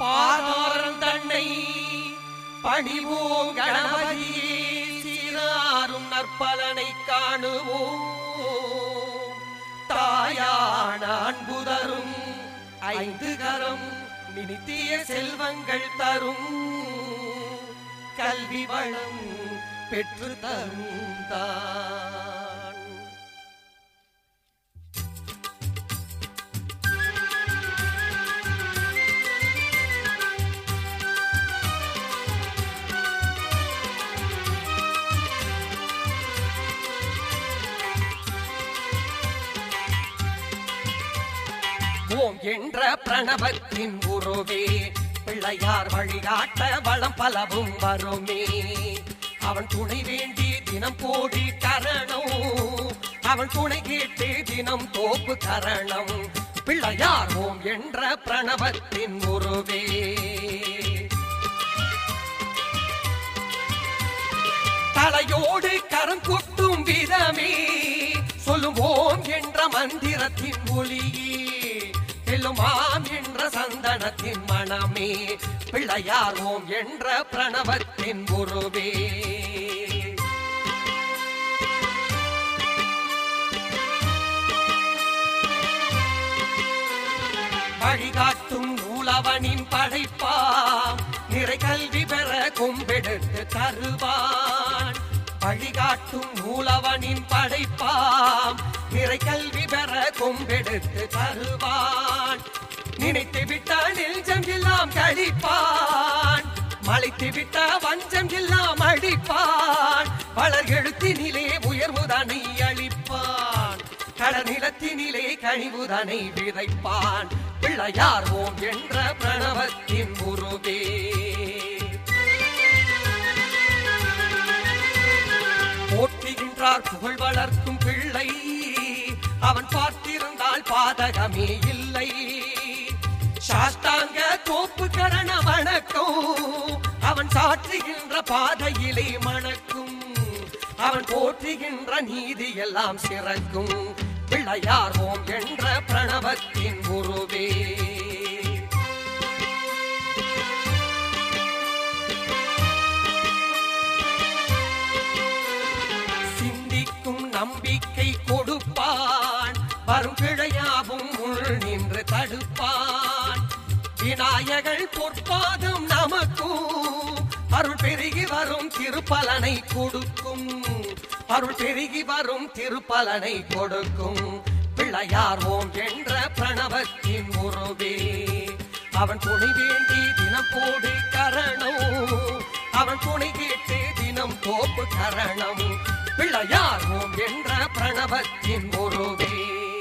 பாதாரம் தன்னை பணிவோம் கணபதியே சீராரும் நற்பலனை காணுவோம் தாயான அன்புதரும் ஐந்து கரம் நித்திய செல்வங்கள் தரும் கல்வி வளம் பெற்று தரும் தான் ஓம் என்ற பிரணவத்தின் உருவே பிள்ளையார் வழிகாட்ட வளம் பலவும் வருமே அவன் துணை வேண்டி தினம் கோடி கரணம் அவன் துணை கேட்டு தினம் தோப்பு கரணம் பிள்ளையார் ஓம் என்ற பிரணவத்தின் உருவே தலையோடு கரம் கொட்டும் விதமே சொல்லுவோம் என்ற மந்திரத்தின் ஒளியே செல்லுமாம் என்ற சந்தனத்தின் மனமே பிள்ளையார் ஓம் என்ற பிரணவத்தின் குருவே வழிகாட்டும் நூலவனின் படைப்பாம் நிறை கல்வி பெற கும்பெடுத்து தருவான் வழிகாட்டும் நூலவனின் படைப்பாம் நிறை கல்வி பெற கும்பெடுத்து தருவான் நினைத்து விட்ட நெஞ்சம் எல்லாம் கழிப்பான் மலைத்து விட்ட வஞ்சம் எல்லாம் அடிப்பான் வளர் எழுத்தினிலே உயர்வுதனை அளிப்பான் கடநிலத்தினிலே கழிவுதனை விதைப்பான் பிள்ளையார் ஓம் என்ற பிரணவத்தின் குருவே போற்றுகின்றார் புகழ் வளர்க்கும் பிள்ளை அவன் பார்த்திருந்தால் பாதகமே இல்லை சாஸ்தாங்க தோப்பு கரண வணக்கம் அவன் சாற்றுகின்ற பாதையிலே மணக்கும் அவன் போற்றுகின்ற நீதி எல்லாம் சிறக்கும் பிள்ளையார் ஓம் என்ற பிரணவத்தின் குருவே சிந்திக்கும் நம்பிக்கை கொடுப்பான் வரும் பிழையாவும் உள் நின்று தடுப்பான் விநாயகர் பொற்பாதம் நமக்கும் அருள் பெருகி வரும் திருப்பலனை கொடுக்கும் அருள் பெருகி வரும் திருப்பலனை கொடுக்கும் பிள்ளையார் ஓம் என்ற பிரணவத்தின் உருவே அவன் துணை வேண்டி தினம் போடு கரணம் அவன் துணை கேட்டு தினம் தோப்பு கரணம் பிள்ளையார் ஓம் என்ற பிரணவத்தின் உருவே